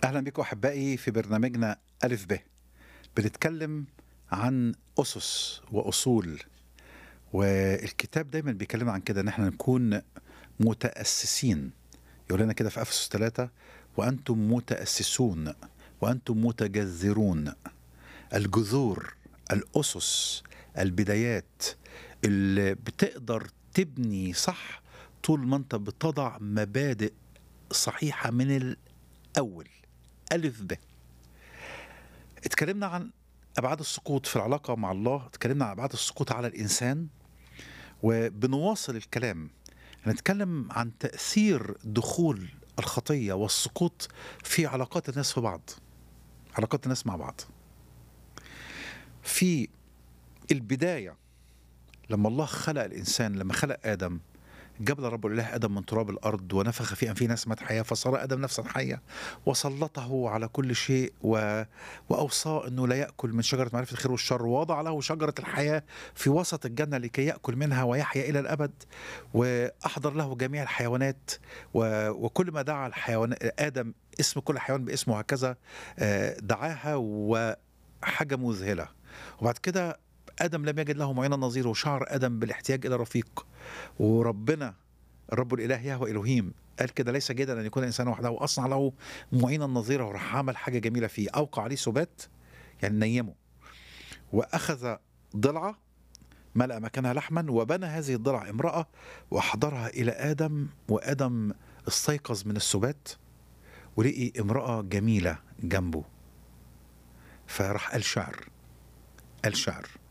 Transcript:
أهلا بكم أحبائي في برنامجنا ألف ب بنتكلم عن أسس وأصول والكتاب دايما بيكلمنا عن كده إن احنا نكون متأسسين يقول لنا كده في أفسس ثلاثة وأنتم متأسسون وأنتم متجذرون الجذور الأسس البدايات اللي بتقدر تبني صح طول ما أنت بتضع مبادئ صحيحة من الأول ألف ب اتكلمنا عن أبعاد السقوط في العلاقة مع الله اتكلمنا عن أبعاد السقوط على الإنسان وبنواصل الكلام هنتكلم عن تأثير دخول الخطية والسقوط في علاقات الناس في بعض علاقات الناس مع بعض في البداية لما الله خلق الإنسان لما خلق آدم جبل رب الإله آدم من تراب الأرض ونفخ في أنفه نسمة حياة فصار آدم نفسا حية وسلطه على كل شيء و... وأوصاه أنه لا يأكل من شجرة معرفة الخير والشر ووضع له شجرة الحياة في وسط الجنة لكي يأكل منها ويحيا إلى الأبد وأحضر له جميع الحيوانات و... وكل ما دعا الحيوان آدم اسم كل حيوان باسمه هكذا آه، دعاها وحاجة مذهلة وبعد كده آدم لم يجد له معينا نظيره وشعر آدم بالاحتياج إلى رفيق وربنا الرب الإله يهوى إلهيم قال كده ليس جيدا أن يكون الإنسان وحده وأصنع له معينا نظيره وراح عمل حاجة جميلة فيه أوقع عليه سبات يعني نيمه وأخذ ضلعة ملأ مكانها لحما وبنى هذه الضلع امرأة وأحضرها إلى آدم وآدم استيقظ من السبات ولقي امرأة جميلة جنبه فراح قال شعر قال شعر